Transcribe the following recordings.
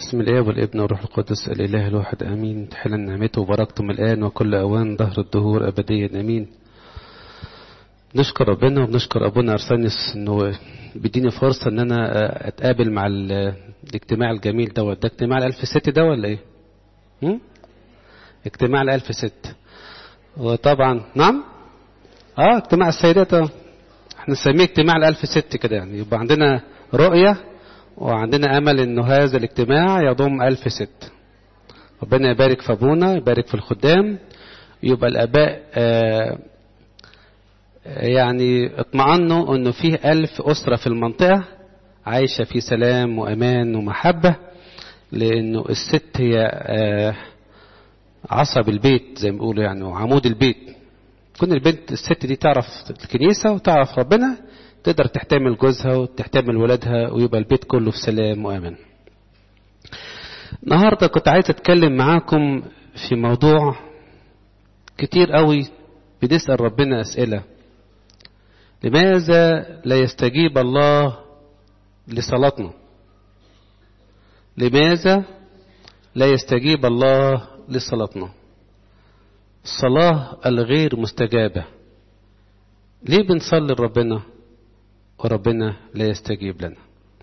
بسم الله والابن والروح القدس الإله الواحد آمين تحل نعمته وبركتم الآن وكل أوان ظهر الدهور أبديا آمين نشكر ربنا وبنشكر أبونا أرسانيوس إنه بيديني فرصة إن أنا أتقابل مع الاجتماع الجميل دوت ده اجتماع الألف ست ده ولا إيه؟ هم؟ اجتماع الألف ست وطبعا نعم اه اجتماع السيدات اه احنا نسميه اجتماع الألف ست كده يعني يبقى عندنا رؤية وعندنا أمل إنه هذا الاجتماع يضم ألف ست ربنا يبارك في أبونا يبارك في الخدام يبقى الآباء آه يعني اطمأنوا إنه فيه ألف أسرة في المنطقة عايشة في سلام وأمان ومحبة لأنه الست هي آه عصب البيت زي ما بيقولوا يعني وعمود البيت كون البنت الست دي تعرف الكنيسة وتعرف ربنا تقدر تحتمل جوزها وتحتمل ولادها ويبقى البيت كله في سلام وأمان النهاردة كنت عايز أتكلم معاكم في موضوع كتير قوي بنسأل ربنا أسئلة لماذا لا يستجيب الله لصلاتنا لماذا لا يستجيب الله لصلاتنا الصلاة الغير مستجابة ليه بنصلي لربنا وربنا لا يستجيب لنا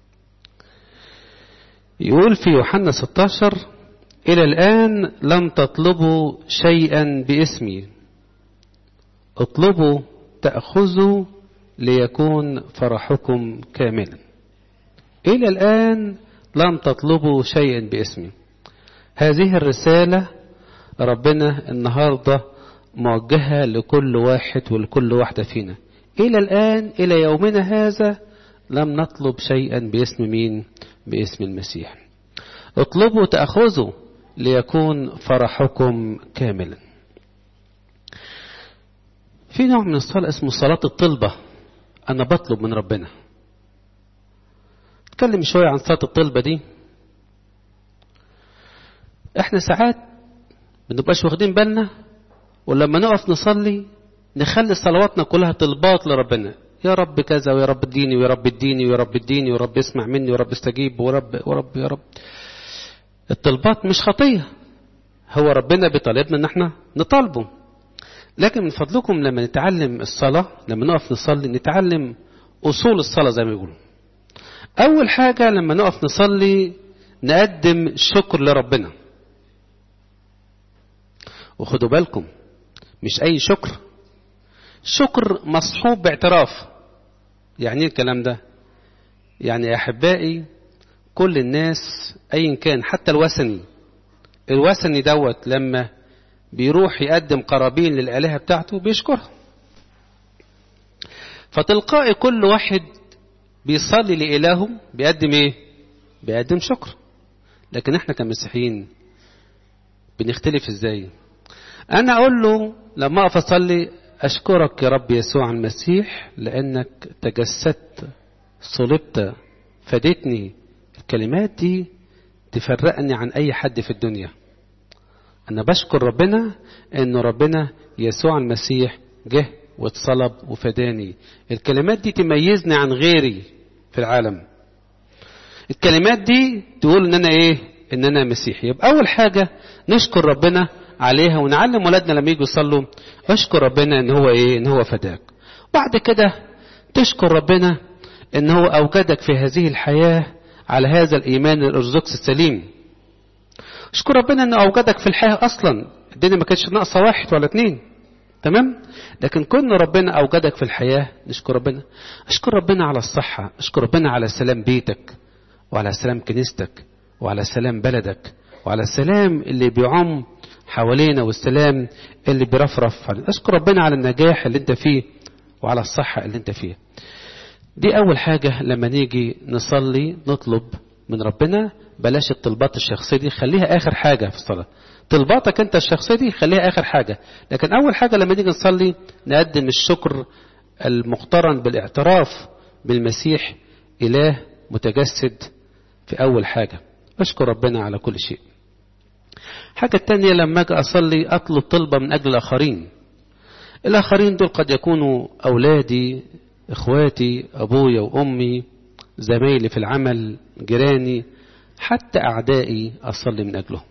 يقول في يوحنا 16 إلى الآن لم تطلبوا شيئا باسمي اطلبوا تأخذوا ليكون فرحكم كاملا إلى الآن لم تطلبوا شيئا باسمي هذه الرسالة ربنا النهاردة موجهة لكل واحد ولكل واحدة فينا إلى الآن إلى يومنا هذا لم نطلب شيئا باسم مين باسم المسيح اطلبوا تأخذوا ليكون فرحكم كاملا في نوع من الصلاة اسمه صلاة الطلبة أنا بطلب من ربنا اتكلم شوية عن صلاة الطلبة دي احنا ساعات بنبقاش واخدين بالنا ولما نقف نصلي نخلي صلواتنا كلها طلبات لربنا يا رب كذا ويا رب اديني ويا رب اديني ويا رب اديني ويا رب اسمع مني ويا رب استجيب ورب ورب يا رب الطلبات مش خطية هو ربنا بيطالبنا ان احنا نطالبه لكن من فضلكم لما نتعلم الصلاة لما نقف نصلي نتعلم أصول الصلاة زي ما يقولوا أول حاجة لما نقف نصلي نقدم شكر لربنا وخدوا بالكم مش أي شكر شكر مصحوب باعتراف يعني ايه الكلام ده يعني يا احبائي كل الناس ايا كان حتى الوثني الوثني دوت لما بيروح يقدم قرابين للآلهة بتاعته بيشكرها فتلقائي كل واحد بيصلي لإلهه بيقدم ايه بيقدم شكر لكن احنا كمسيحيين بنختلف ازاي انا اقول له لما اقف اصلي أشكرك يا رب يسوع المسيح لأنك تجسدت صلبت فدتني الكلمات دي تفرقني عن أي حد في الدنيا أنا بشكر ربنا أنه ربنا يسوع المسيح جه واتصلب وفداني الكلمات دي تميزني عن غيري في العالم الكلمات دي تقول ان انا ايه ان انا مسيحي يبقى اول حاجة نشكر ربنا عليها ونعلم ولادنا لما يجوا يصلوا اشكر ربنا ان هو ايه ان هو فداك بعد كده تشكر ربنا ان هو اوجدك في هذه الحياة على هذا الايمان الارثوذكس السليم اشكر ربنا انه اوجدك في الحياة اصلا الدنيا ما كانتش ناقصة واحد ولا اتنين تمام لكن كن ربنا اوجدك في الحياة نشكر ربنا اشكر ربنا على الصحة اشكر ربنا على سلام بيتك وعلى سلام كنيستك وعلى سلام بلدك وعلى السلام اللي بيعم حوالينا والسلام اللي بيرفرف اشكر ربنا على النجاح اللي انت فيه وعلى الصحة اللي انت فيها دي اول حاجة لما نيجي نصلي نطلب من ربنا بلاش الطلبات الشخصية دي خليها اخر حاجة في الصلاة طلباتك انت الشخصية دي خليها اخر حاجة لكن اول حاجة لما نيجي نصلي نقدم الشكر المقترن بالاعتراف بالمسيح اله متجسد في اول حاجة اشكر ربنا على كل شيء حاجة تانية لما أجي أصلي أطلب طلبة من أجل الآخرين الآخرين دول قد يكونوا أولادي إخواتي أبويا وأمي زمايلي في العمل جيراني حتى أعدائي أصلي من أجلهم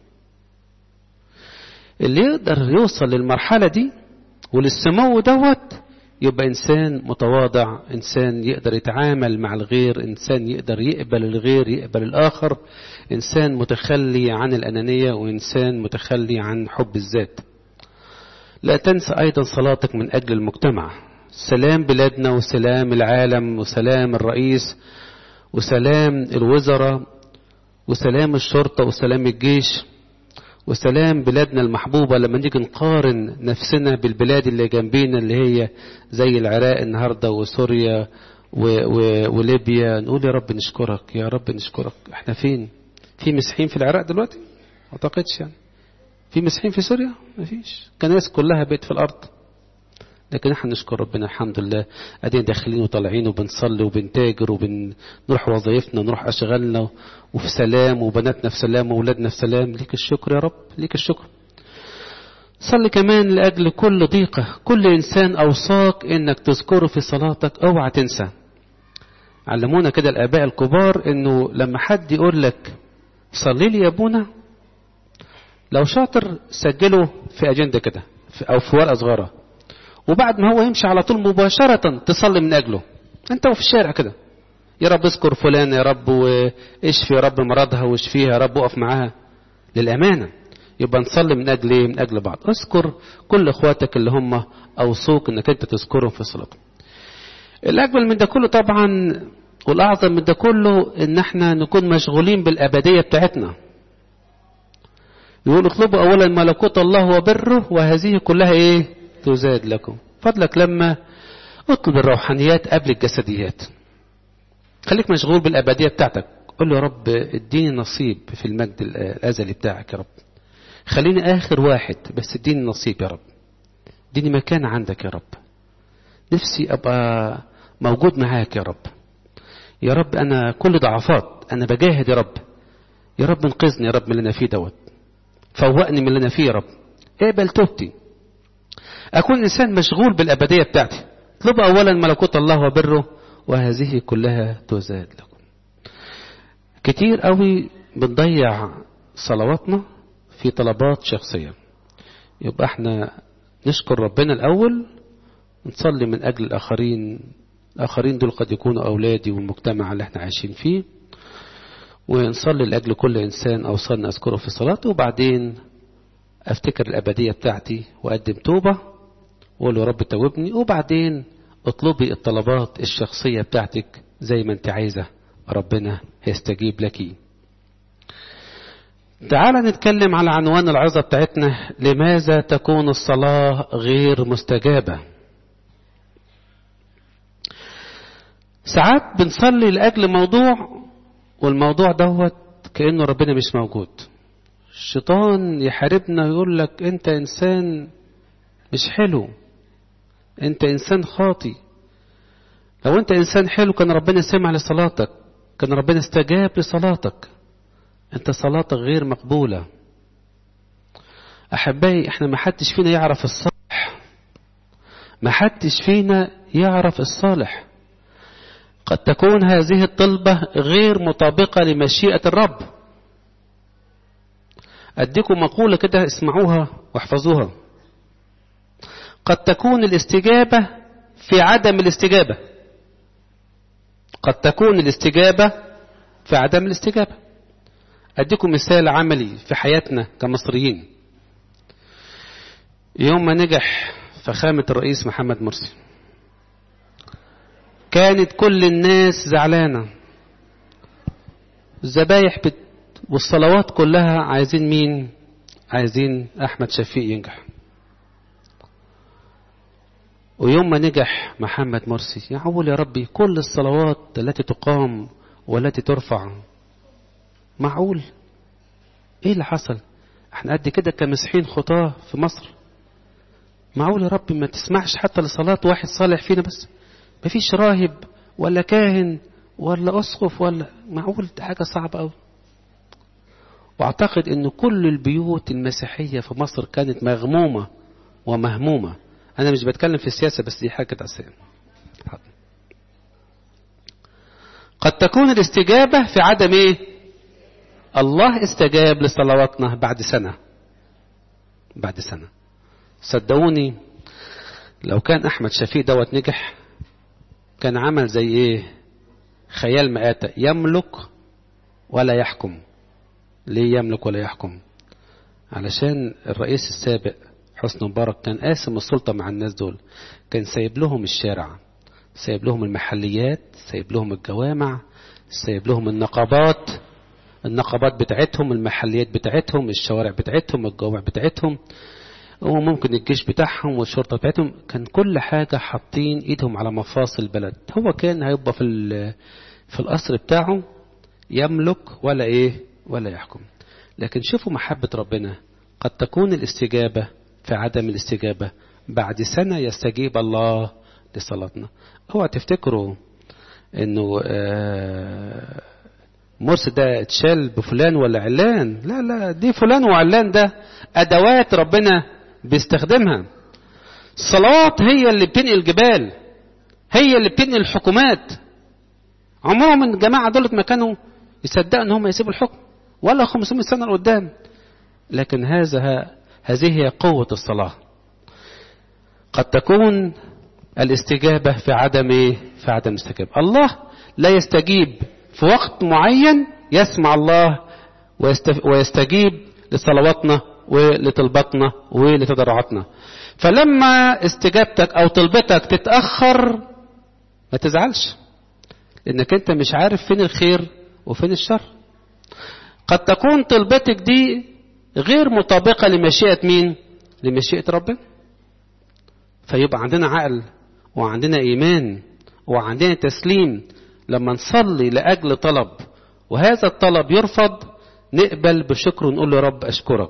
اللي يقدر يوصل للمرحلة دي وللسمو دوت يبقى إنسان متواضع إنسان يقدر يتعامل مع الغير إنسان يقدر يقبل الغير يقبل الآخر إنسان متخلي عن الأنانية وإنسان متخلي عن حب الذات لا تنسى أيضا صلاتك من أجل المجتمع سلام بلادنا وسلام العالم وسلام الرئيس وسلام الوزراء وسلام الشرطة وسلام الجيش وسلام بلادنا المحبوبة لما نيجي نقارن نفسنا بالبلاد اللي جنبينا اللي هي زي العراق النهاردة وسوريا و و وليبيا نقول يا رب نشكرك يا رب نشكرك احنا فين في مسيحيين في العراق دلوقتي ما اعتقدش يعني في مسيحيين في سوريا ما فيش كناس كلها بيت في الارض لكن احنا نشكر ربنا الحمد لله ادينا داخلين وطالعين وبنصلي وبنتاجر وبنروح وظائفنا ونروح اشغالنا وفي سلام وبناتنا في سلام واولادنا في سلام ليك الشكر يا رب ليك الشكر صلي كمان لاجل كل ضيقه كل انسان اوصاك انك تذكره في صلاتك اوعى تنسى علمونا كده الاباء الكبار انه لما حد يقول لك صلي لي يا ابونا لو شاطر سجله في اجنده كده او في ورقه صغيره وبعد ما هو يمشي على طول مباشرة تصلي من أجله أنت وفي الشارع كده يا رب اذكر فلان يا رب واشفي يا رب مرضها واشفيها يا رب وقف معاها للأمانة يبقى نصلي من أجل إيه؟ من أجل بعض اذكر كل إخواتك اللي هم أوصوك إنك أنت تذكرهم في صلاتهم الأجمل من ده كله طبعا والأعظم من ده كله إن احنا نكون مشغولين بالأبدية بتاعتنا يقول اطلبوا أولا ملكوت الله وبره وهذه كلها إيه تزاد لكم فضلك لما اطلب الروحانيات قبل الجسديات خليك مشغول بالأبدية بتاعتك قل له يا رب اديني نصيب في المجد الأزلي بتاعك يا رب خليني آخر واحد بس اديني نصيب يا رب اديني مكان عندك يا رب نفسي أبقى موجود معاك يا رب يا رب أنا كل ضعفات أنا بجاهد يا رب يا رب انقذني يا رب من اللي أنا فيه دوت فوقني من اللي أنا فيه يا رب اقبل توبتي أكون إنسان مشغول بالأبدية بتاعتي اطلب أولا ملكوت الله وبره وهذه كلها تزاد لكم كتير قوي بنضيع صلواتنا في طلبات شخصية يبقى احنا نشكر ربنا الأول نصلي من أجل الآخرين الآخرين دول قد يكونوا أولادي والمجتمع اللي احنا عايشين فيه ونصلي لأجل كل إنسان أوصلنا أذكره في صلاته وبعدين أفتكر الأبدية بتاعتي وأقدم توبة وأقول يا رب توبني وبعدين اطلبي الطلبات الشخصية بتاعتك زي ما أنت عايزة ربنا هيستجيب لك تعال نتكلم على عنوان العظة بتاعتنا لماذا تكون الصلاة غير مستجابة ساعات بنصلي لأجل موضوع والموضوع دوت كأنه ربنا مش موجود الشيطان يحاربنا ويقول لك انت انسان مش حلو انت انسان خاطي لو انت انسان حلو كان ربنا سمع لصلاتك كان ربنا استجاب لصلاتك انت صلاتك غير مقبولة احبائي احنا ما حدش فينا يعرف الصالح ما حدش فينا يعرف الصالح قد تكون هذه الطلبة غير مطابقة لمشيئة الرب أديكم مقولة كده اسمعوها واحفظوها قد تكون الاستجابة في عدم الاستجابة قد تكون الاستجابة في عدم الاستجابة أديكم مثال عملي في حياتنا كمصريين يوم ما نجح فخامة الرئيس محمد مرسي كانت كل الناس زعلانة الذبايح بت... والصلوات كلها عايزين مين عايزين أحمد شفيق ينجح ويوم ما نجح محمد مرسي يعول يا ربي كل الصلوات التي تقام والتي ترفع معقول ايه اللي حصل احنا قد كده كمسيحيين خطاه في مصر معقول يا رب ما تسمعش حتى لصلاة واحد صالح فينا بس مفيش راهب ولا كاهن ولا أسقف ولا معقول دي حاجة صعبة أوي واعتقد ان كل البيوت المسيحية في مصر كانت مغمومة ومهمومة انا مش بتكلم في السياسة بس دي حاجة أساسية قد تكون الاستجابة في عدم ايه الله استجاب لصلواتنا بعد سنة بعد سنة صدقوني لو كان أحمد شفيق دوت نجح كان عمل زي إيه خيال مآتة يملك ولا يحكم ليه يملك ولا يحكم علشان الرئيس السابق حسني مبارك كان قاسم السلطة مع الناس دول كان سايب لهم الشارع سايب لهم المحليات سايب لهم الجوامع سايب لهم النقابات النقابات بتاعتهم المحليات بتاعتهم الشوارع بتاعتهم الجوامع بتاعتهم وممكن الجيش بتاعهم والشرطة بتاعتهم كان كل حاجة حاطين ايدهم على مفاصل البلد هو كان هيبقى في في القصر بتاعه يملك ولا ايه ولا يحكم لكن شوفوا محبة ربنا قد تكون الاستجابة في عدم الاستجابة بعد سنة يستجيب الله لصلاتنا اوعى تفتكروا انه مرسي ده اتشال بفلان ولا علان لا لا دي فلان وعلان ده ادوات ربنا بيستخدمها الصلوات هي اللي بتنقل الجبال هي اللي بتنقل الحكومات عمرهم الجماعة دولت ما كانوا يصدقوا ان هم يسيبوا الحكم ولا 500 سنة لقدام لكن هذا هذه هي قوة الصلاة قد تكون الاستجابة في عدم في عدم استجابة الله لا يستجيب في وقت معين يسمع الله ويستجيب لصلواتنا ولطلباتنا ولتضرعاتنا فلما استجابتك او طلبتك تتأخر ما تزعلش لانك انت مش عارف فين الخير وفين الشر قد تكون طلبتك دي غير مطابقة لمشيئة مين لمشيئة ربنا فيبقى عندنا عقل وعندنا إيمان وعندنا تسليم لما نصلي لأجل طلب وهذا الطلب يرفض نقبل بشكر ونقول له رب أشكرك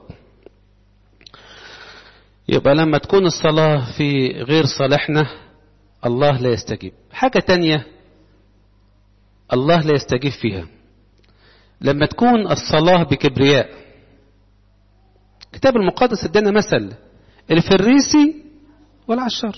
يبقى لما تكون الصلاة في غير صالحنا الله لا يستجيب حاجة تانية الله لا يستجيب فيها لما تكون الصلاة بكبرياء الكتاب المقدس ادانا مثل الفريسي والعشار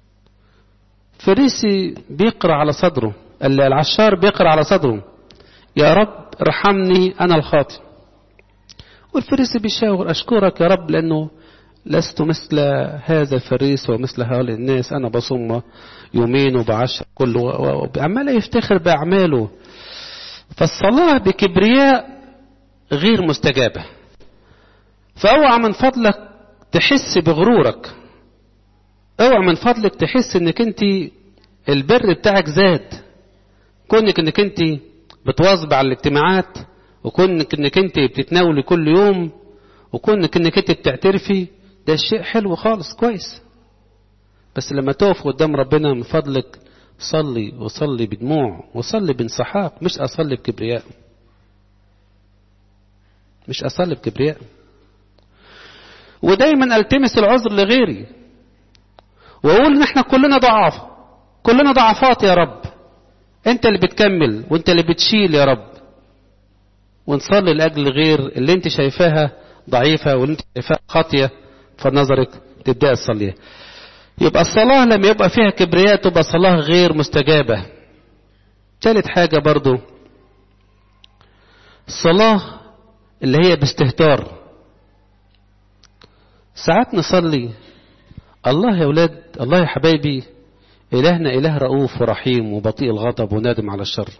الفريسي بيقرأ على صدره العشار بيقرأ على صدره يا رب ارحمني أنا الخاطئ والفريسي بيشاور أشكرك يا رب لأنه لست مثل هذا الفريس ومثل هؤلاء الناس أنا بصوم يومين وبعشر كله عمال يفتخر بأعماله فالصلاة بكبرياء غير مستجابة فاوعى من فضلك تحس بغرورك اوعى من فضلك تحس انك انت البر بتاعك زاد كونك انك انت بتواظب على الاجتماعات وكونك انك انت بتتناولي كل يوم وكونك انك انت بتعترفي ده شيء حلو خالص كويس بس لما تقف قدام ربنا من فضلك صلي وصلي بدموع وصلي بانسحاق مش اصلي بكبرياء مش اصلي بكبرياء ودايما التمس العذر لغيري واقول ان احنا كلنا ضعاف كلنا ضعفات يا رب انت اللي بتكمل وانت اللي بتشيل يا رب ونصلي لاجل غير اللي انت شايفاها ضعيفة واللي انت شايفاها خاطية فنظرك تبدأ تصليها يبقى الصلاة لما يبقى فيها كبرياء تبقى صلاة غير مستجابة ثالث حاجة برضو الصلاة اللي هي باستهتار ساعات نصلي الله يا ولاد الله يا حبايبي إلهنا إله رؤوف ورحيم وبطيء الغضب ونادم على الشر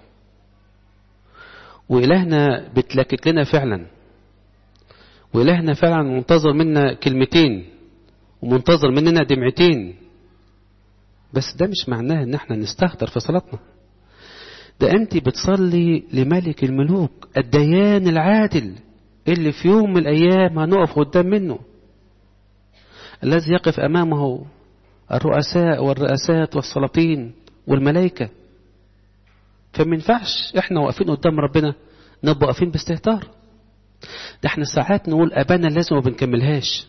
وإلهنا بتلكك لنا فعلا وإلهنا فعلا منتظر منا كلمتين ومنتظر مننا دمعتين بس ده مش معناه ان احنا نستهتر في صلاتنا ده انت بتصلي لملك الملوك الديان العادل اللي في يوم من الايام هنقف قدام منه الذي يقف امامه الرؤساء والرئاسات والسلاطين والملائكه فما ينفعش احنا واقفين قدام ربنا نبقى واقفين باستهتار ده احنا ساعات نقول ابانا لازم وما بنكملهاش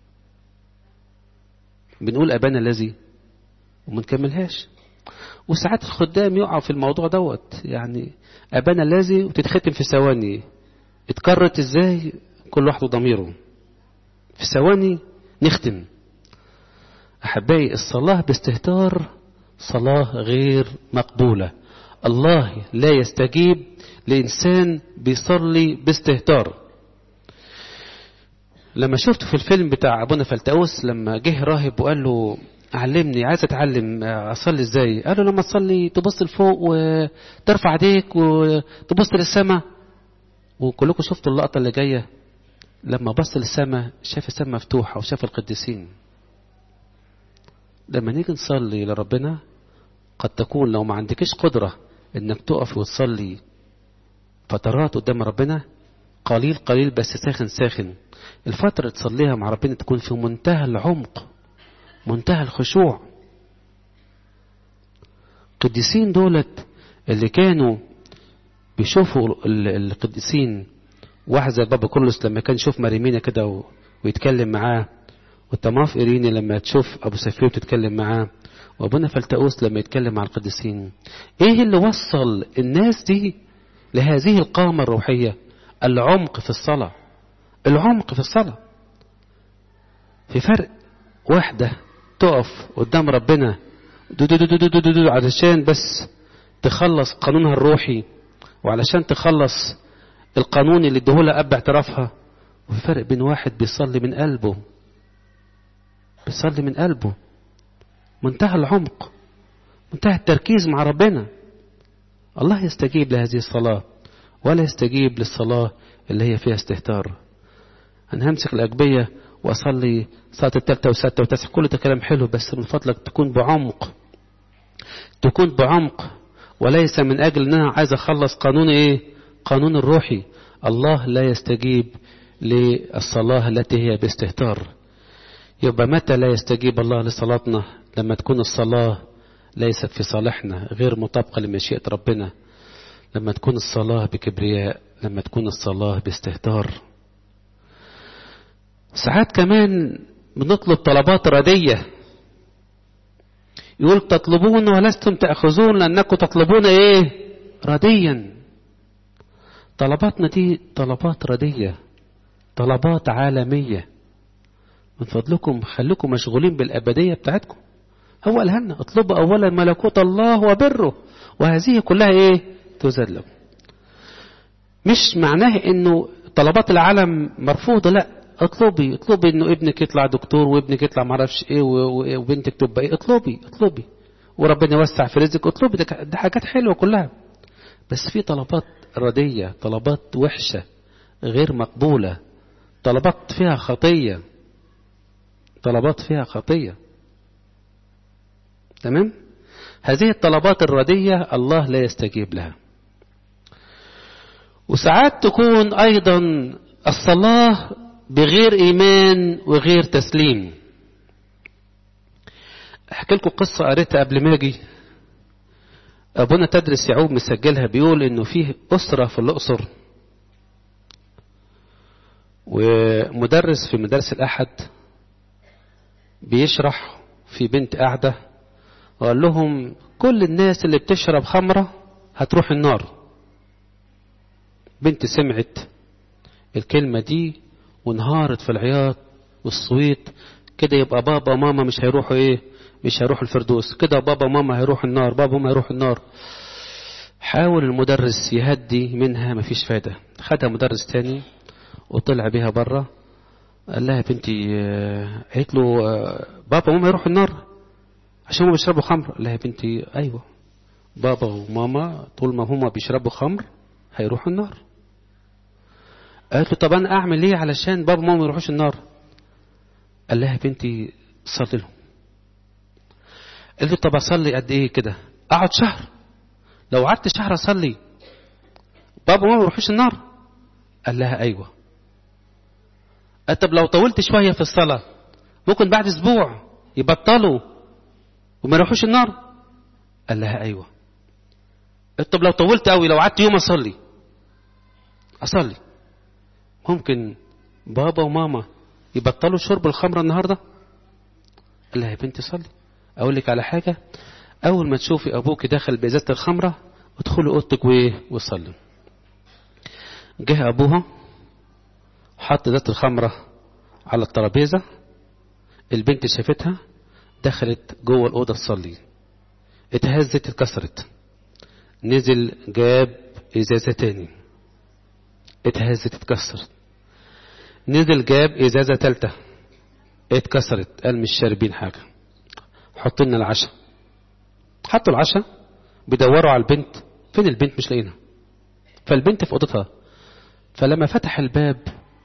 بنقول أبانا الذي وما نكملهاش وساعات الخدام يقعوا في الموضوع دوت يعني أبانا الذي وتتختم في ثواني اتكرت ازاي كل واحد وضميره في ثواني نختم أحبائي الصلاة باستهتار صلاة غير مقبولة الله لا يستجيب لإنسان بيصلي باستهتار لما شفته في الفيلم بتاع أبونا فلتأوس لما جه راهب وقال له علمني عايز اتعلم اصلي ازاي قال له لما تصلي تبص لفوق وترفع ايديك وتبص للسماء وكلكم شفتوا اللقطه اللي جايه لما بص للسماء شاف السماء مفتوحه وشاف القديسين لما نيجي نصلي لربنا قد تكون لو ما عندكش قدره انك تقف وتصلي فترات قدام ربنا قليل قليل بس ساخن ساخن الفترة تصليها مع ربنا تكون في منتهى العمق منتهى الخشوع القديسين دولت اللي كانوا بيشوفوا القديسين واحد زي بابا كرولوس لما كان يشوف مريمينا كده ويتكلم معاه والتماف إيريني لما تشوف أبو سفير تتكلم معاه وأبونا فلتأوس لما يتكلم مع القديسين إيه اللي وصل الناس دي لهذه القامة الروحية العمق في الصلاة العمق في الصلاة في فرق واحدة تقف قدام ربنا دو دو دو دو دو دو دو علشان بس تخلص قانونها الروحي وعلشان تخلص القانون اللي ادهولها اب اعترافها وفي فرق بين واحد بيصلي من قلبه بيصلي من قلبه منتهى العمق منتهى التركيز مع ربنا الله يستجيب لهذه الصلاة ولا يستجيب للصلاة اللي هي فيها استهتار أنا همسك الأجبية وأصلي صلاة التالتة والسادسة والتاسعة كل ده كلام حلو بس من فضلك تكون بعمق تكون بعمق وليس من أجل أن أنا عايز أخلص قانون إيه قانون الروحي الله لا يستجيب للصلاة التي هي باستهتار يبقى متى لا يستجيب الله لصلاتنا لما تكون الصلاة ليست في صالحنا غير مطابقة لمشيئة ربنا لما تكون الصلاة بكبرياء لما تكون الصلاة باستهتار ساعات كمان بنطلب طلبات ردية يقول تطلبون ولستم تأخذون لأنكم تطلبون إيه رديا طلباتنا دي طلبات ردية طلبات عالمية من فضلكم خليكم مشغولين بالأبدية بتاعتكم هو قالها لنا اطلبوا أولا ملكوت الله وبره وهذه كلها إيه تزاد لكم مش معناه إنه طلبات العالم مرفوضة لا اطلبي اطلبي انه ابنك يطلع دكتور وابنك يطلع معرفش ايه وبنتك تبقى ايه اطلبي اطلبي وربنا يوسع في رزقك اطلبي ده, ده حاجات حلوه كلها بس في طلبات رديه طلبات وحشه غير مقبوله طلبات فيها خطيه طلبات فيها خطيه تمام هذه الطلبات الرديه الله لا يستجيب لها وساعات تكون ايضا الصلاه بغير إيمان وغير تسليم أحكي لكم قصة قريتها قبل ما أجي أبونا تدرس يعقوب مسجلها بيقول إنه فيه أسرة في الأقصر ومدرس في مدارس الأحد بيشرح في بنت قاعدة وقال لهم كل الناس اللي بتشرب خمرة هتروح النار بنت سمعت الكلمة دي وانهارت في العياط والصويت كده يبقى بابا وماما مش هيروحوا ايه مش هيروحوا الفردوس كده بابا وماما هيروحوا النار بابا وماما هيروحوا النار حاول المدرس يهدي منها مفيش فايدة خدها مدرس تاني وطلع بيها بره قال لها يا بنتي قالت له بابا وماما يروحوا النار عشان هم بيشربوا خمر قال لها يا بنتي ايوه بابا وماما طول ما هما بيشربوا خمر هيروحوا النار قالت له طب انا اعمل ايه علشان بابا وماما ما يروحوش النار قال لها يا بنتي صلي لهم قالت له طب اصلي قد ايه كده اقعد شهر لو قعدت شهر اصلي بابا وماما ما يروحوش النار قال لها ايوه قالت طب لو طولت شويه في الصلاه ممكن بعد اسبوع يبطلوا وما يروحوش النار قال لها ايوه قالت طب لو طولت قوي لو قعدت يوم اصلي اصلي ممكن بابا وماما يبطلوا شرب الخمر النهارده قال لها يا بنتي صلي اقول لك على حاجه اول ما تشوفي ابوك دخل بازازه الخمره ادخلي اوضتك وايه وصلي جه ابوها حط ازازه الخمره على الترابيزه البنت شافتها دخلت جوه الاوضه تصلي اتهزت اتكسرت نزل جاب ازازة تاني اتهزت اتكسرت نزل جاب ازازة تالتة اتكسرت قال مش شاربين حاجة حط لنا العشاء حطوا العشاء بيدوروا على البنت فين البنت مش لاقينها فالبنت في اوضتها فلما فتح الباب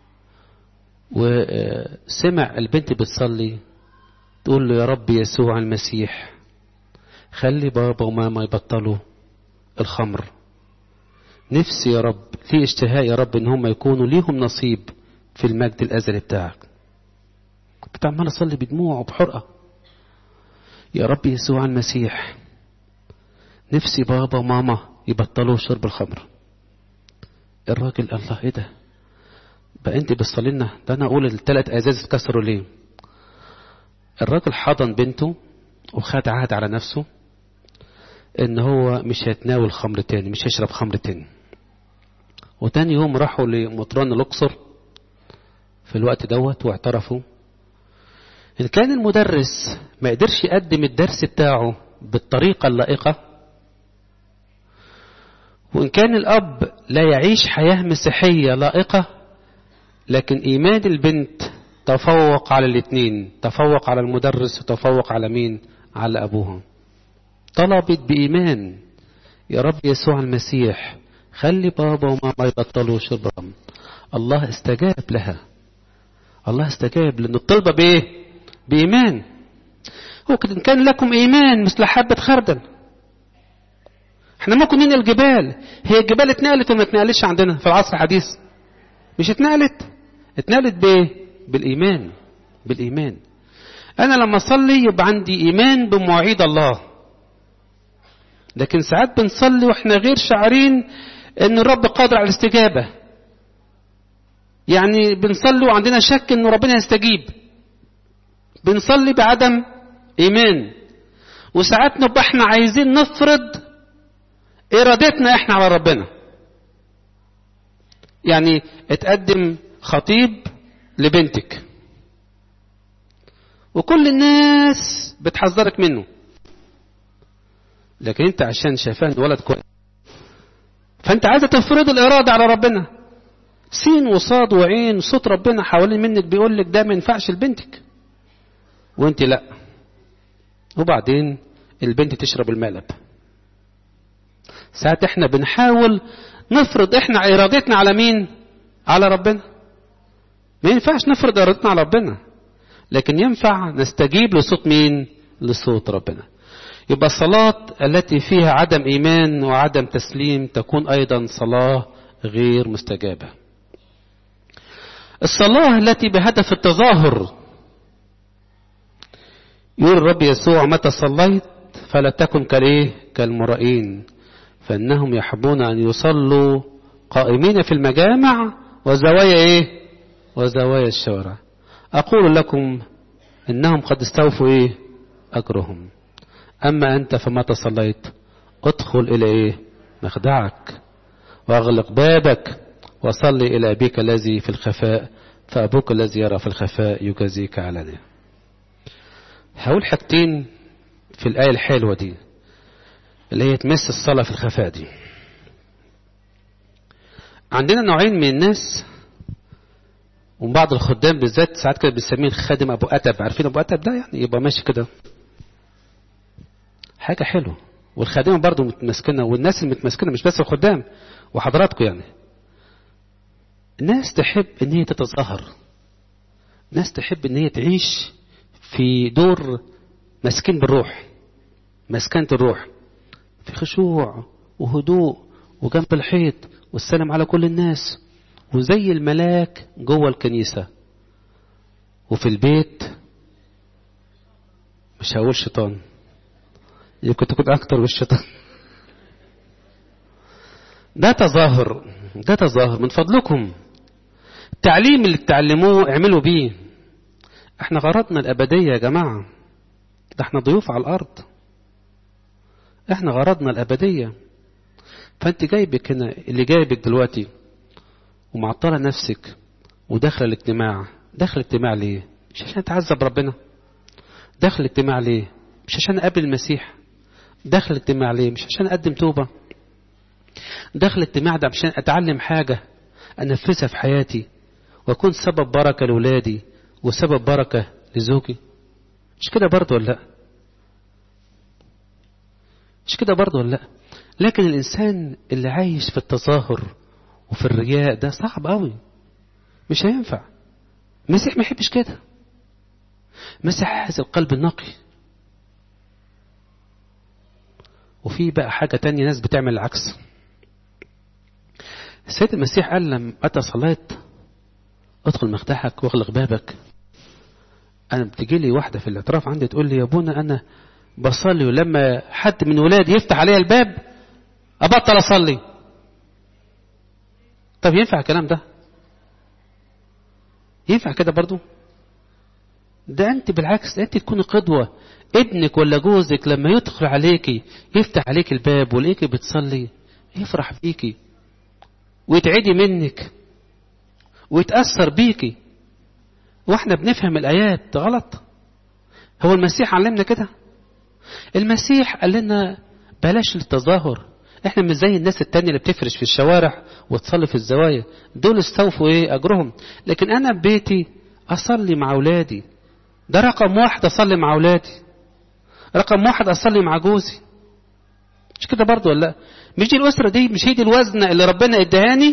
وسمع البنت بتصلي تقول له يا رب يسوع المسيح خلي بابا وماما يبطلوا الخمر نفسي يا رب في اشتهاء يا رب ان هم يكونوا ليهم نصيب في المجد الازلي بتاعك كنت عمال اصلي بدموع وبحرقه يا رب يسوع المسيح نفسي بابا وماما يبطلوا شرب الخمر الراجل الله ايه ده بقى انت بتصلي لنا ده انا اقول الثلاث ازاز اتكسروا ليه الراجل حضن بنته وخد عهد على نفسه ان هو مش هيتناول خمر تاني مش هيشرب خمر تاني وتاني يوم راحوا لمطران الاقصر في الوقت دوت واعترفوا ان كان المدرس ما قدرش يقدم الدرس بتاعه بالطريقة اللائقة وإن كان الأب لا يعيش حياة مسيحية لائقة لكن إيمان البنت تفوق على الاثنين تفوق على المدرس وتفوق على مين على أبوها طلبت بإيمان يا رب يسوع المسيح خلي بابا وماما يبطلوا شرب الخمر الله استجاب لها الله استجاب لأن الطلبة بإيه بإيمان هو إن كان لكم إيمان مثل حبة خردل احنا ممكن ننقل الجبال هي الجبال اتنقلت وما اتنقلتش عندنا في العصر الحديث مش اتنقلت اتنقلت بايه بالايمان بالايمان انا لما اصلي يبقى عندي ايمان بمواعيد الله لكن ساعات بنصلي واحنا غير شاعرين ان الرب قادر على الاستجابه يعني بنصلي وعندنا شك ان ربنا يستجيب بنصلي بعدم ايمان وساعات نبقى احنا عايزين نفرض ارادتنا احنا على ربنا يعني اتقدم خطيب لبنتك وكل الناس بتحذرك منه لكن انت عشان شايفاه ان ولد كويس فانت عايزه تفرض الاراده على ربنا سين وصاد وعين صوت ربنا حوالين منك بيقول لك ده ما ينفعش لبنتك وانت لا وبعدين البنت تشرب المقلب ساعات احنا بنحاول نفرض احنا ارادتنا على مين على ربنا ما ينفعش نفرض ارادتنا على ربنا لكن ينفع نستجيب لصوت مين لصوت ربنا يبقى الصلاة التي فيها عدم إيمان وعدم تسليم تكون أيضا صلاة غير مستجابة الصلاة التي بهدف التظاهر يقول الرب يسوع متى صليت فلا تكن كالايه كالمرائين فانهم يحبون ان يصلوا قائمين في المجامع وزوايا ايه وزوايا الشوارع اقول لكم انهم قد استوفوا ايه اجرهم اما انت فمتى صليت ادخل الى ايه مخدعك واغلق بابك وصلي الى ابيك الذي في الخفاء فابوك الذي يرى في الخفاء يجازيك علانيه هقول حاجتين في الآية الحلوة دي اللي هي تمس الصلاة في الخفاء دي عندنا نوعين من الناس وبعض الخدام بالذات ساعات كده بنسميه الخادم ابو اتب عارفين ابو اتب ده يعني يبقى ماشي كده حاجه حلوه والخادمه برضه متمسكنه والناس المتمسكنه مش بس الخدام وحضراتكم يعني الناس تحب ان هي تتظاهر ناس تحب ان هي تعيش في دور مسكين بالروح مسكنة الروح في خشوع وهدوء وجنب الحيط والسلام على كل الناس وزي الملاك جوه الكنيسة وفي البيت مش هقول شيطان يمكن تكون أكتر من الشيطان ده تظاهر ده تظاهر من فضلكم التعليم اللي بتعلموه اعملوا بيه احنا غرضنا الأبدية يا جماعة ده احنا ضيوف على الأرض احنا غرضنا الأبدية فانت جايبك هنا اللي جايبك دلوقتي ومعطلة نفسك وداخل الاجتماع داخل الاجتماع ليه مش عشان تعذب ربنا داخل الاجتماع ليه مش عشان اقابل المسيح داخل الاجتماع ليه مش عشان اقدم توبة داخل الاجتماع ده عشان اتعلم حاجة انفذها في حياتي واكون سبب بركة لولادي وسبب بركة لزوجي مش كده برضه ولا لا مش كده برضه ولا لا لكن الانسان اللي عايش في التظاهر وفي الرياء ده صعب قوي مش هينفع المسيح ما يحبش كده مسيح عايز القلب النقي وفي بقى حاجة تانية ناس بتعمل العكس السيد المسيح قال لما أتى صلاة ادخل مفتاحك واغلق بابك أنا بتجي لي واحدة في الاعتراف عندي تقول لي يا ابونا أنا بصلي ولما حد من ولادي يفتح عليا الباب أبطل أصلي طب ينفع الكلام ده ينفع كده برضو ده أنت بالعكس أنت تكون قدوة ابنك ولا جوزك لما يدخل عليكي يفتح عليك الباب ولقيكي بتصلي يفرح فيكي ويتعدي منك ويتأثر بيكي واحنا بنفهم الآيات غلط هو المسيح علمنا كده المسيح قال لنا بلاش التظاهر احنا مش زي الناس التانية اللي بتفرش في الشوارع وتصلي في الزوايا دول استوفوا ايه اجرهم لكن انا ببيتي اصلي مع اولادي ده رقم واحد اصلي مع اولادي رقم واحد اصلي مع جوزي مش كده برضو ولا لا مش دي الاسره دي مش هي دي الوزنه اللي ربنا ادهاني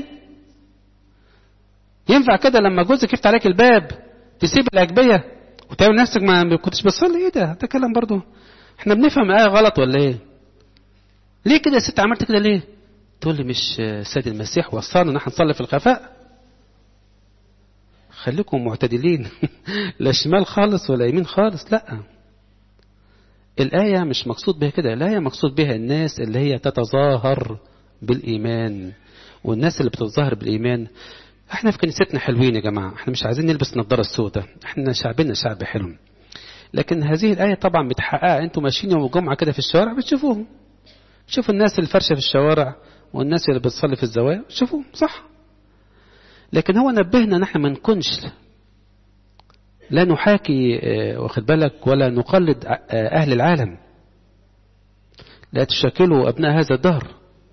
ينفع كده لما جوزك يفتح عليك الباب تسيب الاجبيه وتعمل نفسك ما كنتش بتصلي ايه ده ده كلام برضو احنا بنفهم ايه غلط ولا ايه ليه كده يا ست عملت كده ليه تقول لي مش سيد المسيح وصانا ان احنا نصلي في الخفاء خليكم معتدلين لا شمال خالص ولا يمين خالص لا الآية مش مقصود بها كده الآية مقصود بها الناس اللي هي تتظاهر بالإيمان والناس اللي بتتظاهر بالإيمان احنا في كنيستنا حلوين يا جماعة احنا مش عايزين نلبس نظارة السوداء احنا شعبنا شعب حلو لكن هذه الآية طبعا متحققة انتوا ماشيين يوم الجمعة كده في الشوارع بتشوفوهم شوفوا الناس اللي فرشة في الشوارع والناس اللي بتصلي في الزوايا شوفوا صح لكن هو نبهنا ان احنا ما نكونش لا نحاكي واخد بالك ولا نقلد اهل العالم لا تشكلوا ابناء هذا الدهر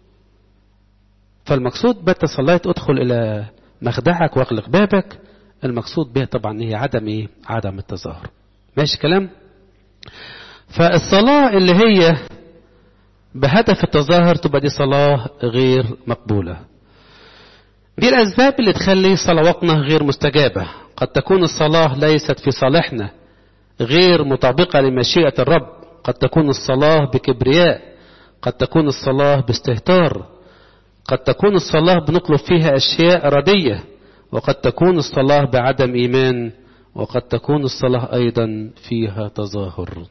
فالمقصود بات صليت ادخل الى مخدعك واغلق بابك المقصود بها طبعا هي عدم ايه عدم التظاهر ماشي كلام فالصلاة اللي هي بهدف التظاهر تبقى دي صلاة غير مقبولة دي الأسباب اللي تخلي صلواتنا غير مستجابة قد تكون الصلاة ليست في صالحنا غير مطابقة لمشيئة الرب قد تكون الصلاة بكبرياء قد تكون الصلاة باستهتار قد تكون الصلاة بنطلب فيها أشياء ردية وقد تكون الصلاة بعدم إيمان وقد تكون الصلاة أيضا فيها تظاهر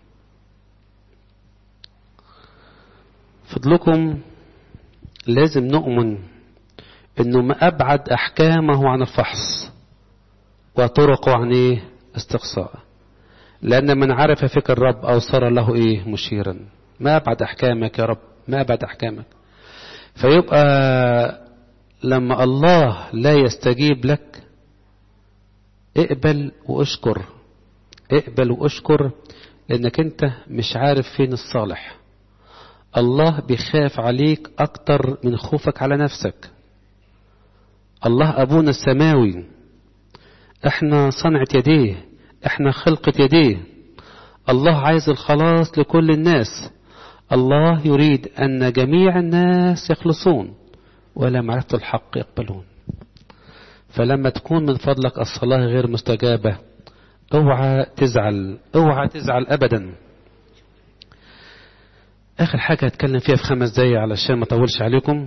فضلكم لازم نؤمن انه ما ابعد احكامه عن الفحص وطرقه عن ايه استقصاء لان من عرف فكر الرب او صار له ايه مشيرا ما ابعد احكامك يا رب ما ابعد احكامك فيبقى لما الله لا يستجيب لك اقبل واشكر اقبل واشكر لانك انت مش عارف فين الصالح الله بيخاف عليك اكتر من خوفك على نفسك الله ابونا السماوي احنا صنعة يديه احنا خلقة يديه الله عايز الخلاص لكل الناس الله يريد ان جميع الناس يخلصون ولا معرفة الحق يقبلون فلما تكون من فضلك الصلاة غير مستجابة اوعى تزعل اوعى تزعل ابدا اخر حاجة هتكلم فيها في خمس دقايق علشان ما اطولش عليكم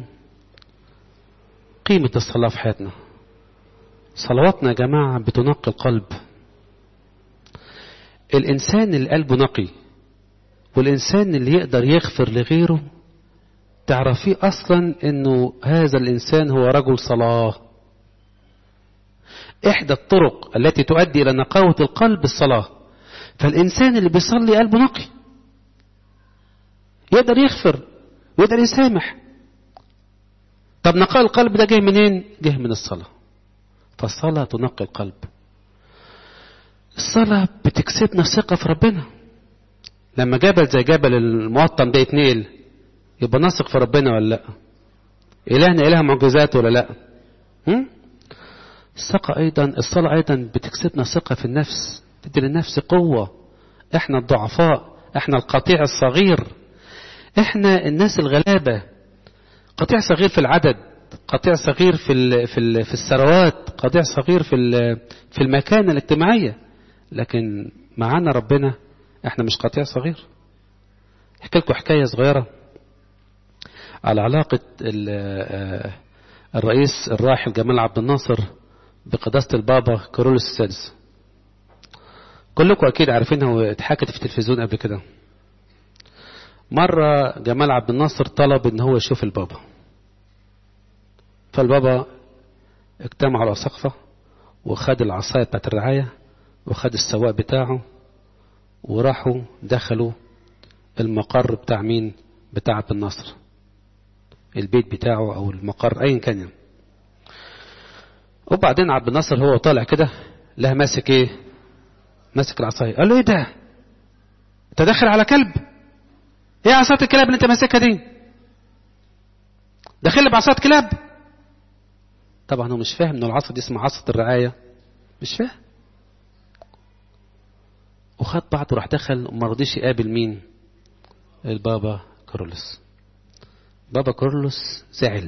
قيمة الصلاة في حياتنا صلواتنا يا جماعة بتنقي القلب الإنسان اللي قلبه نقي والإنسان اللي يقدر يغفر لغيره تعرفيه أصلا أنه هذا الإنسان هو رجل صلاة إحدى الطرق التي تؤدي إلى نقاوة القلب الصلاة فالإنسان اللي بيصلي قلبه نقي يقدر يغفر ويقدر يسامح طب نقاء القلب ده جاي منين جاي من الصلاة فالصلاة تنقي القلب الصلاة بتكسبنا ثقة في ربنا لما جبل زي جبل الموطن ده يتنقل يبقى نثق في ربنا ولا لا إلهنا إله معجزات ولا لا هم؟ الثقة أيضا الصلاة أيضا بتكسبنا ثقة في النفس تدي للنفس قوة احنا الضعفاء احنا القطيع الصغير احنا الناس الغلابة قطيع صغير في العدد قطيع صغير في ال في ال في الثروات قطيع صغير في ال في المكانة الاجتماعية لكن معانا ربنا احنا مش قطيع صغير احكي لكم حكاية صغيرة على علاقة الرئيس الراحل جمال عبد الناصر بقداسة البابا كارولوس السادس كلكم أكيد عارفينها واتحكت في التلفزيون قبل كده مرة جمال عبد الناصر طلب ان هو يشوف البابا فالبابا اجتمع على سقفة وخد العصاية بتاعت الرعاية وخد السواق بتاعه وراحوا دخلوا المقر بتاع مين بتاع عبد الناصر البيت بتاعه او المقر ايا كان يعني. وبعدين عبد الناصر هو طالع كده لها ماسك ايه ماسك العصايه قال له ايه ده انت داخل على كلب ايه عصايه الكلاب اللي انت ماسكها دي داخل بعصايه كلاب طبعا هو مش فاهم ان العصا دي اسمها عصا الرعايه مش فاهم وخد بعضه راح دخل وما رضيش يقابل مين البابا كارولوس بابا كارلوس زعل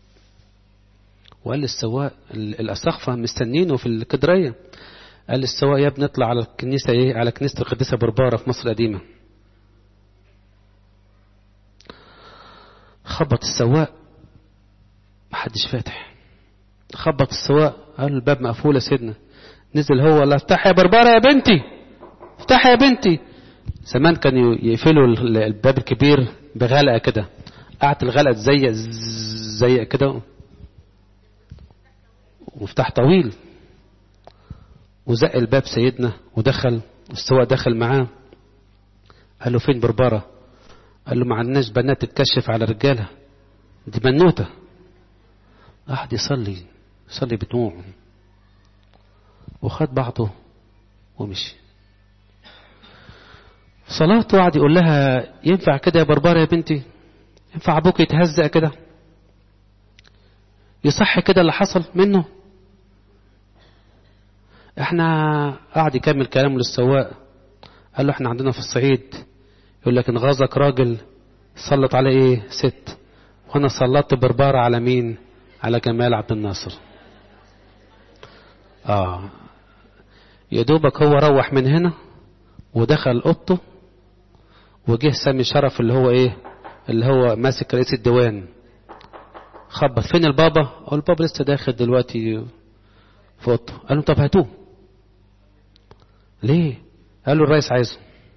وقال للسواق الأسقفة مستنينه في الكدرية قال للسواق يا ابني اطلع على الكنيسة ايه على كنيسة القديسة بربارة في مصر القديمة خبط السواق محدش فاتح خبط السواق قال الباب مقفول يا سيدنا نزل هو لا افتح يا بربارة يا بنتي افتح يا بنتي زمان كانوا يقفلوا الباب الكبير بغلقة كده قعدت الغلقة تزيق زيق كده ومفتاح طويل وزق الباب سيدنا ودخل والسواق دخل معاه قال له فين بربرة قال له ما عندناش بنات تتكشف على رجالة دي بنوتة قعد يصلي يصلي بدموع وخد بعضه ومشي صلاته قعد يقول لها ينفع كده يا بربرة يا بنتي ينفع ابوك يتهزأ كده يصح كده اللي حصل منه احنا قعد يكمل كلامه للسواق قال له احنا عندنا في الصعيد يقول لك ان غازك راجل سلط عليه ايه ست وانا سلطت بربارة على مين على جمال عبد الناصر اه يا دوبك هو روح من هنا ودخل اوضته وجه سامي شرف اللي هو ايه اللي هو ماسك رئيس الديوان خبط فين البابا قال البابا لسه داخل دلوقتي في اوضته قال له طب هاتوه ليه قال له الرئيس عايزه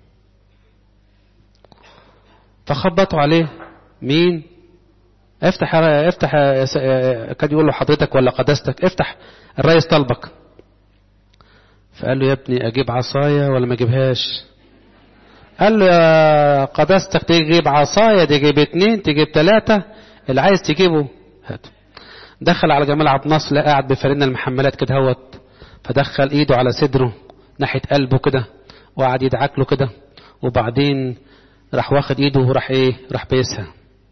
فخبطوا عليه مين افتح افتح كان يقول له حضرتك ولا قداستك افتح الرئيس طلبك فقال له يا ابني اجيب عصايه ولا ما اجيبهاش قال له يا قداستك تجيب عصايه تجيب اتنين تجيب تلاتة اللي عايز تجيبه هاته دخل على جمال عبد الناصر لقى قاعد بفرنا المحملات كده هوت فدخل ايده على صدره ناحيه قلبه كده وقعد يدعك له كده وبعدين راح واخد ايده وراح ايه راح بيسها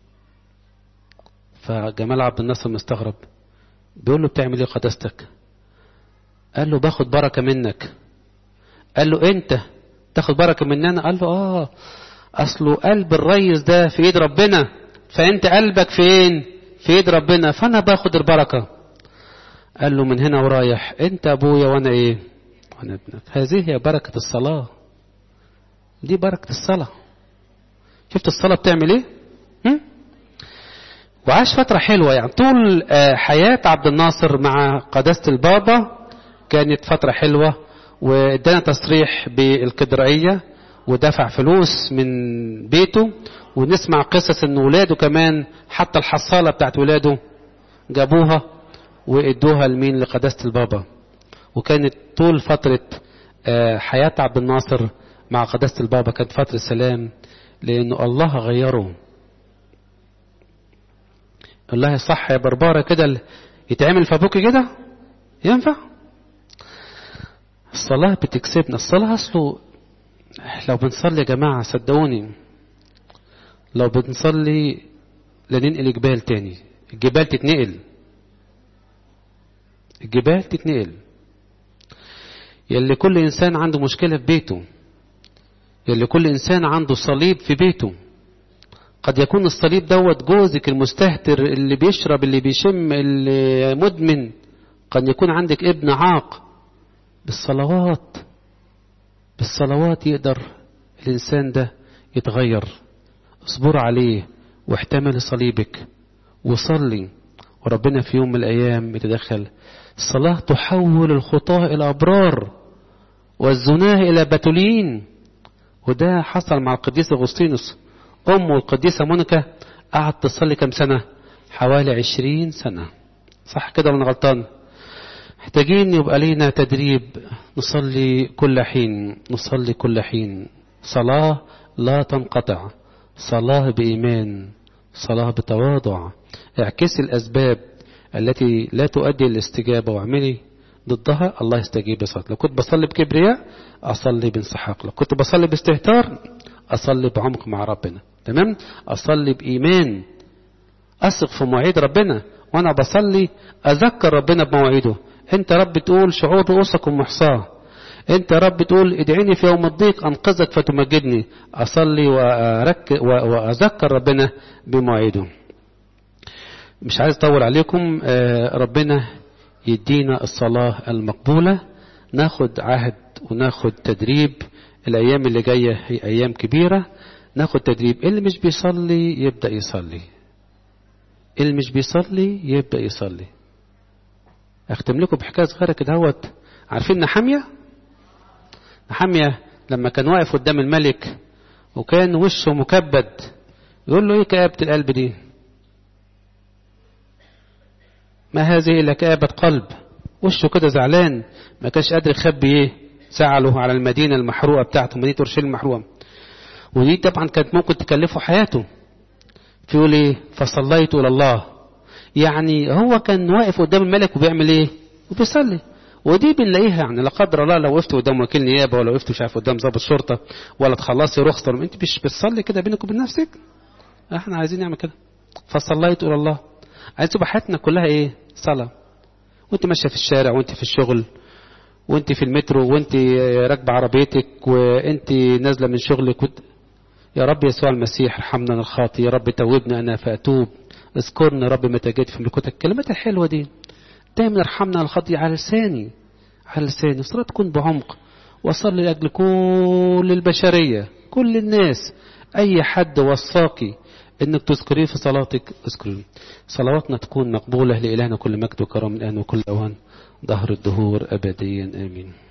فجمال عبد الناصر مستغرب بيقول له بتعمل ايه قداستك قال له باخد بركه منك قال له انت تاخد بركه مننا قال له اه اصله قلب الريس ده في ايد ربنا فانت قلبك فين في ايد ربنا فانا باخد البركه قال له من هنا ورايح انت ابويا وانا ايه وانا ابنك هذه هي بركه الصلاه دي بركه الصلاه شفت الصلاه بتعمل ايه هم؟ وعاش فتره حلوه يعني طول حياه عبد الناصر مع قداسه البابا كانت فتره حلوه وادانا تصريح بالكدرائيه ودفع فلوس من بيته ونسمع قصص ان ولاده كمان حتى الحصالة بتاعت ولاده جابوها وادوها لمين لقداسة البابا وكانت طول فترة حياة عبد الناصر مع قداسة البابا كانت فترة سلام لانه الله غيره الله صح يا بربارة كده يتعمل في ابوك كده ينفع الصلاة بتكسبنا الصلاة اصله لو بنصلي يا جماعة صدقوني لو بنصلي لا ننقل جبال تاني الجبال تتنقل الجبال تتنقل يلي كل إنسان عنده مشكلة في بيته يلي كل إنسان عنده صليب في بيته قد يكون الصليب دوت جوزك المستهتر اللي بيشرب اللي بيشم اللي مدمن قد يكون عندك ابن عاق بالصلوات بالصلوات يقدر الإنسان ده يتغير اصبر عليه واحتمل صليبك وصلي وربنا في يوم من الأيام يتدخل الصلاة تحول الخطاة إلى أبرار والزناه إلى بتولين وده حصل مع القديس أغسطينوس أمه القديسة مونيكا قعدت تصلي كم سنة حوالي عشرين سنة صح كده من غلطان محتاجين يبقى لينا تدريب نصلي كل حين نصلي كل حين صلاة لا تنقطع صلاة بإيمان صلاة بتواضع اعكسي الأسباب التي لا تؤدي الاستجابة واعملي ضدها الله يستجيب صلاة لو كنت بصلي بكبرياء أصلي بانسحاق لو كنت بصلي باستهتار أصلي بعمق مع ربنا تمام أصلي بإيمان أثق في مواعيد ربنا وأنا بصلي أذكر ربنا بمواعيده أنت رب تقول شعور رؤوسكم محصاه أنت رب تقول ادعيني في يوم الضيق أنقذك فتمجدني أصلي وأرك وأذكر ربنا بمواعيده مش عايز أطول عليكم ربنا يدينا الصلاة المقبولة ناخد عهد وناخد تدريب الأيام اللي جاية هي أيام كبيرة ناخد تدريب اللي مش بيصلي يبدأ يصلي اللي مش بيصلي يبدأ يصلي أختم لكم بحكاية صغيرة كده هوت عارفين نحامية نحامية لما كان واقف قدام الملك وكان وشه مكبد يقول له ايه كآبة القلب دي ما هذه إلا كآبة قلب وشه كده زعلان ما كانش قادر يخبي ايه زعله على المدينة المحروقة بتاعته مدينة أورشليم المحروقة ودي طبعا كانت ممكن تكلفه حياته فيقول ايه فصليت إلى الله يعني هو كان واقف قدام الملك وبيعمل ايه وبيصلي ودي بنلاقيها يعني لا قدر الله لو وقفت قدام وكيل نيابه ولا وقفت مش عارف قدام ضابط شرطه ولا تخلصي رخصه انت مش بتصلي كده بينك وبين نفسك احنا عايزين نعمل كده فصليت الى الله عايز تبقى حياتنا كلها ايه صلاه وانت ماشيه في الشارع وانت في الشغل وانت في المترو وانت راكبه عربيتك وانت نازله من شغلك وانت يا رب يسوع المسيح ارحمنا الخاطي يا رب توبنا انا فاتوب اذكرني رب متى جيت في ملكوتك الكلمات الحلوه دي دايما ارحمنا الخطي على لساني على لساني الصلاة تكون بعمق وصلي لأجل كل البشرية كل الناس أي حد وصاكي انك تذكريه في صلاتك اذكريه صلواتنا تكون مقبولة لإلهنا كل مجد وكرم الآن وكل أوان ظهر الدهور أبديا آمين